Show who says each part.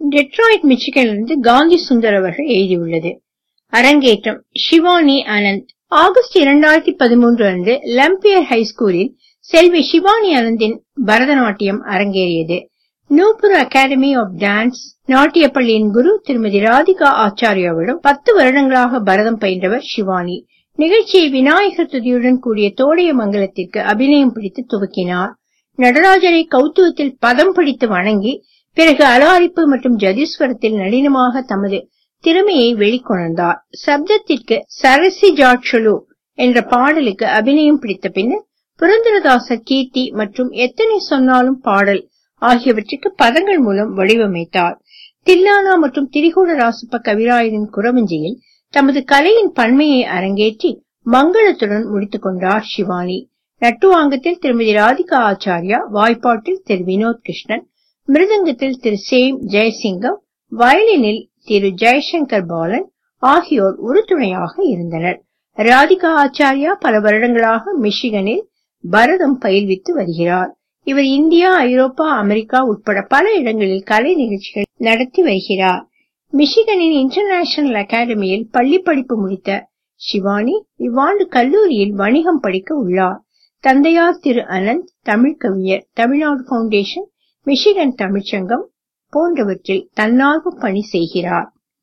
Speaker 1: Detroit மிச்சிகனிலிருந்து Gandhi Sundar அவர்கள் எழுதியுள்ளது அரங்கேற்றம் ஷிவானி அனந்த் ஆகஸ்ட் இரண்டாயிரத்தி பதிமூன்று அன்று லம்பியர் ஹைஸ்கூலில் செல்வி ஷிவானி அனந்தின் பரதநாட்டியம் அரங்கேறியது நூபுர் அகாடமி ஆஃப் டான்ஸ் நாட்டிய பள்ளியின் குரு திருமதி ராதிகா ஆச்சாரியாவிடம் பத்து வருடங்களாக பரதம் பயின்றவர் ஷிவானி நிகழ்ச்சியை விநாயகர் துதியுடன் கூடிய தோடைய மங்கலத்திற்கு அபிநயம் பிடித்து துவக்கினார் நடராஜரை கௌத்துவத்தில் பதம் பிடித்து வணங்கி பிறகு அலாரிப்பு மற்றும் ஜதீஸ்வரத்தில் நளினமாக தமது திறமையை வெளிக்கொணர்ந்தார் சப்தத்திற்கு சரசி ஜாட்சலு என்ற பாடலுக்கு அபிநயம் பிடித்த பின்னர் புரந்தரதாசர் கீர்த்தி மற்றும் எத்தனை சொன்னாலும் பாடல் ஆகியவற்றுக்கு பதங்கள் மூலம் வடிவமைத்தார் தில்லானா மற்றும் திரிகூட ராசப்ப கவிராயரின் குறவஞ்சியில் தமது கலையின் பன்மையை அரங்கேற்றி மங்களத்துடன் முடித்துக் கொண்டார் சிவானி நட்டுவாங்கத்தில் திருமதி ராதிகா ஆச்சாரியா வாய்ப்பாட்டில் திரு வினோத் கிருஷ்ணன் மிருதங்கத்தில் திரு சேம் ஜெயசிங்கம் வயலினில் திரு ஜெயசங்கர் பாலன் ஆகியோர் உறுதுணையாக இருந்தனர் ராதிகா ஆச்சாரியா பல வருடங்களாக மிஷிகனில் பரதம் பயில்வித்து வருகிறார் இவர் இந்தியா ஐரோப்பா அமெரிக்கா உட்பட பல இடங்களில் கலை நிகழ்ச்சிகள் நடத்தி வருகிறார் மிஷிகனின் இன்டர்நேஷனல் அகாடமியில் பள்ளி படிப்பு முடித்த சிவானி இவ்வாண்டு கல்லூரியில் வணிகம் படிக்க உள்ளார் தந்தையார் திரு அனந்த் தமிழ் கவிஞர் தமிழ்நாடு பவுண்டேஷன் மிஷிகன் தமிழ்ச்சங்கம் போன்றவற்றில் தன்னார்வ பணி செய்கிறார்